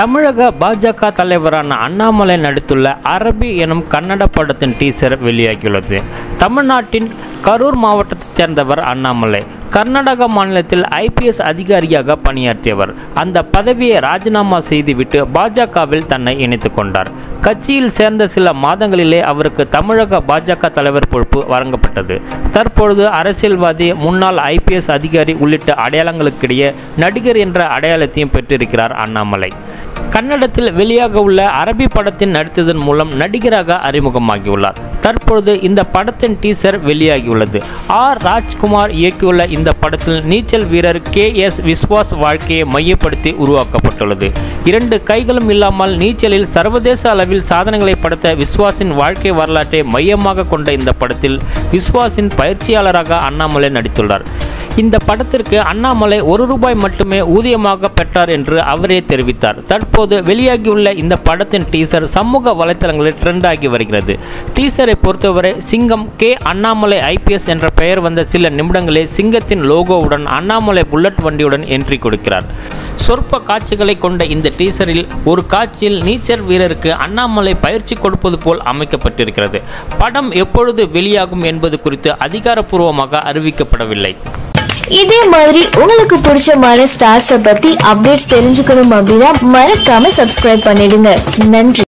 தமிழக பாஜக தலைவரான அண்ணாமலை நடித்துள்ள அரபி எனும் கன்னட படத்தின் டீசர் வெளியாகியுள்ளது தமிழ்நாட்டின் கரூர் மாவட்டத்தைச் சேர்ந்தவர் அண்ணாமலை கர்நாடக மாநிலத்தில் ஐபிஎஸ் அதிகாரியாக பணியாற்றியவர் அந்த பதவியை ராஜினாமா செய்துவிட்டு பாஜகவில் தன்னை இணைத்துக் கொண்டார் கட்சியில் சேர்ந்த சில மாதங்களிலே அவருக்கு தமிழக பாஜக தலைவர் பொறுப்பு வழங்கப்பட்டது தற்பொழுது அரசியல்வாதி முன்னாள் ஐபிஎஸ் அதிகாரி உள்ளிட்ட அடையாளங்களுக்கிடையே நடிகர் என்ற அடையாளத்தையும் பெற்றிருக்கிறார் அண்ணாமலை கன்னடத்தில் வெளியாக உள்ள அரபி படத்தின் நடித்ததன் மூலம் நடிகராக அறிமுகமாகியுள்ளார் தற்பொழுது இந்த படத்தின் டீசர் வெளியாகியுள்ளது ஆர் ராஜ்குமார் இயக்கியுள்ள இந்த படத்தில் நீச்சல் வீரர் கே எஸ் விஸ்வாஸ் வாழ்க்கையை மையப்படுத்தி உருவாக்கப்பட்டுள்ளது இரண்டு கைகளும் இல்லாமல் நீச்சலில் சர்வதேச அளவில் சாதனைகளை படைத்த விஸ்வாஸின் வாழ்க்கை வரலாற்றை மையமாக கொண்ட இந்த படத்தில் விஸ்வாஸின் பயிற்சியாளராக அண்ணாமலை நடித்துள்ளார் இந்த படத்திற்கு அண்ணாமலை ஒரு ரூபாய் மட்டுமே ஊதியமாக பெற்றார் என்று அவரே தெரிவித்தார் தற்போது வெளியாகியுள்ள இந்த படத்தின் டீசர் சமூக வலைத்தளங்களில் ட்ரெண்ட் ஆகி வருகிறது டீசரை பொறுத்தவரை சிங்கம் கே அண்ணாமலை ஐபிஎஸ் என்ற பெயர் வந்த சில நிமிடங்களே சிங்கத்தின் லோகோவுடன் அண்ணாமலை புல்லட் வண்டியுடன் என்ட்ரி கொடுக்கிறார் சொற்ப காட்சிகளை கொண்ட இந்த டீசரில் ஒரு காட்சியில் நீச்சல் வீரருக்கு அண்ணாமலை பயிற்சி கொடுப்பது போல் அமைக்கப்பட்டிருக்கிறது படம் எப்பொழுது வெளியாகும் என்பது குறித்து அதிகாரப்பூர்வமாக அறிவிக்கப்படவில்லை இதே மாதிரி உங்களுக்கு பிடிச்சமான ஸ்டார்ஸை பத்தி அப்டேட்ஸ் தெரிஞ்சுக்கணும் அப்படின்னா மறக்காம சப்ஸ்கிரைப் பண்ணிடுங்க நன்றி